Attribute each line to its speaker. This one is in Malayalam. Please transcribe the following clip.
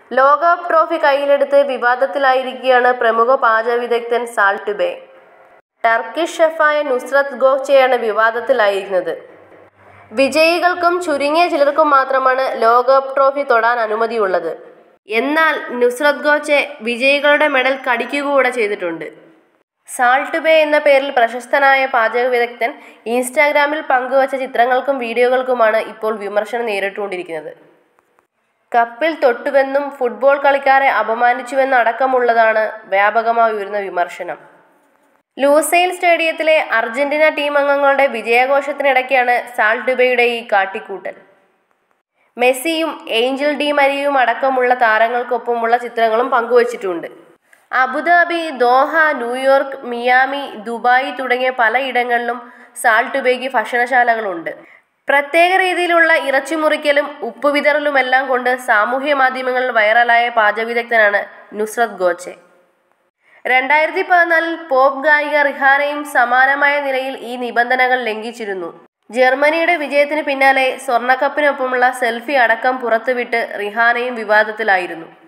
Speaker 1: ലോകകപ്പ് ട്രോഫി കയ്യിലെടുത്ത് വിവാദത്തിലായിരിക്കുകയാണ് പ്രമുഖ പാചക വിദഗ്ധൻ സാൾട്ടുബേ ടർക്കിഷ് ഷെഫായ നുസ്രത് ഗോച്ചയാണ് വിവാദത്തിലായിരിക്കുന്നത് വിജയികൾക്കും ചുരുങ്ങിയ ചിലർക്കും മാത്രമാണ് ലോകകപ്പ് ട്രോഫി തൊടാൻ അനുമതിയുള്ളത് എന്നാൽ നുസ്രത് ഗോച്ചെ വിജയികളുടെ മെഡൽ കടിക്കുക കൂടെ ചെയ്തിട്ടുണ്ട് സാൾട്ട് ബേ എന്ന പേരിൽ പ്രശസ്തനായ പാചക വിദഗ്ധൻ ഇൻസ്റ്റാഗ്രാമിൽ പങ്കുവച്ച ചിത്രങ്ങൾക്കും വീഡിയോകൾക്കുമാണ് ഇപ്പോൾ വിമർശനം നേരിട്ടുകൊണ്ടിരിക്കുന്നത് കപ്പിൽ തൊട്ടുവെന്നും ഫുട്ബോൾ കളിക്കാരെ അപമാനിച്ചുവെന്നും അടക്കമുള്ളതാണ് വ്യാപകമായി ഉയരുന്ന വിമർശനം ലൂസൈൽ സ്റ്റേഡിയത്തിലെ അർജന്റീന ടീം അംഗങ്ങളുടെ വിജയാഘോഷത്തിനിടയ്ക്കാണ് സാൾട്ടുബയുടെ ഈ കാട്ടിക്കൂട്ടൽ മെസ്സിയും ഏഞ്ചൽ ഡി മരിയും അടക്കമുള്ള താരങ്ങൾക്കൊപ്പമുള്ള ചിത്രങ്ങളും പങ്കുവച്ചിട്ടുണ്ട് Abu Dhabi Doha New York Miami Dubai തുടങ്ങിയ പലയിടങ്ങളിലും സാൾട്ടുബേക്ക് ഭക്ഷണശാലകളുണ്ട് പ്രത്യേക രീതിയിലുള്ള ഇറച്ചി മുറിക്കലും ഉപ്പ് വിതറലുമെല്ലാം കൊണ്ട് സാമൂഹ്യ മാധ്യമങ്ങളിൽ വൈറലായ പാചകവിദഗ്ധനാണ് നുസ്രത് ഗോച്ചെ രണ്ടായിരത്തി പതിനാലിൽ പോപ്പ് ഗായിക റിഹാനയും സമാനമായ നിലയിൽ ഈ നിബന്ധനകൾ ലംഘിച്ചിരുന്നു ജർമ്മനിയുടെ വിജയത്തിന് പിന്നാലെ സ്വർണ്ണക്കപ്പിനൊപ്പമുള്ള സെൽഫി അടക്കം പുറത്തുവിട്ട് റിഹാനയും വിവാദത്തിലായിരുന്നു